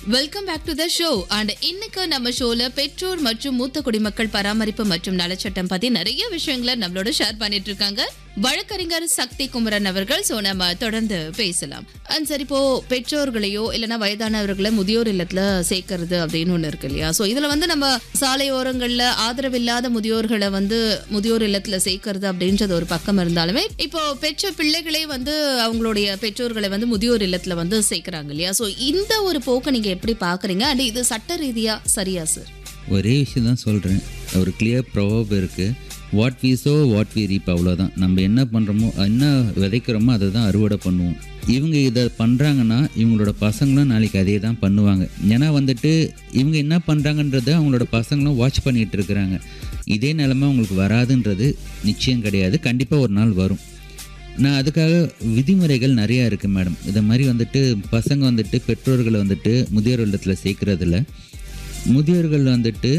welcome back to the show and இன்னைக்கு நம்ம ஷோல பெற்றோர் மற்றும் மூத்த குடிமக்கள் பராமரிப்பு மற்றும் நலச்சட்டம் பத்தி நிறைய விஷயங்களை நம்மளோட ஷேர் பண்ணிட்டு இருக்காங்க வழக்கறிஞர் சக்தி குமரன் அவர்கள் சோ நம்ம தொடர்ந்து பேசலாம் அண்ட் சரி இப்போ பெற்றோர்களையோ இல்லைன்னா வயதானவர்களை முதியோர் இல்லத்துல சேர்க்கறது அப்படின்னு ஒண்ணு இருக்கு இல்லையா சோ இதுல வந்து நம்ம சாலையோரங்கள்ல ஆதரவில்லாத முதியோர்களை வந்து முதியோர் இல்லத்துல சேர்க்கறது அப்படின்றது ஒரு பக்கம் இருந்தாலுமே இப்போ பெற்ற பிள்ளைகளே வந்து அவங்களுடைய பெற்றோர்களை வந்து முதியோர் இல்லத்துல வந்து சேர்க்கறாங்க இல்லையா சோ இந்த ஒரு போக்கை நீங்க எப்படி பாக்குறீங்க அண்ட் இது சட்ட ரீதியா சரியா சார் ஒரே விஷயம் தான் சொல்கிறேன் ஒரு கிளியர் ப்ரொவப் இருக்குது what we sow what we reap அவ்வளோதான் நம்ம என்ன பண்ணுறோமோ என்ன விதைக்கிறோமோ அதை தான் அறுவடை பண்ணுவோம் இவங்க இதை பண்ணுறாங்கன்னா இவங்களோட பசங்களும் நாளைக்கு அதே தான் பண்ணுவாங்க ஏன்னா வந்துட்டு இவங்க என்ன பண்ணுறாங்கன்றத அவங்களோட பசங்களும் வாட்ச் பண்ணிகிட்டு இருக்கிறாங்க இதே நிலைமை அவங்களுக்கு வராதுன்றது நிச்சயம் கிடையாது கண்டிப்பாக ஒரு நாள் வரும் நான் அதுக்காக விதிமுறைகள் நிறையா இருக்குது மேடம் இதை மாதிரி வந்துட்டு பசங்க வந்துட்டு பெற்றோர்களை வந்துட்டு முதியோர் இல்லத்தில் சேர்க்குறதில்ல முதியோர்கள் வந்துட்டு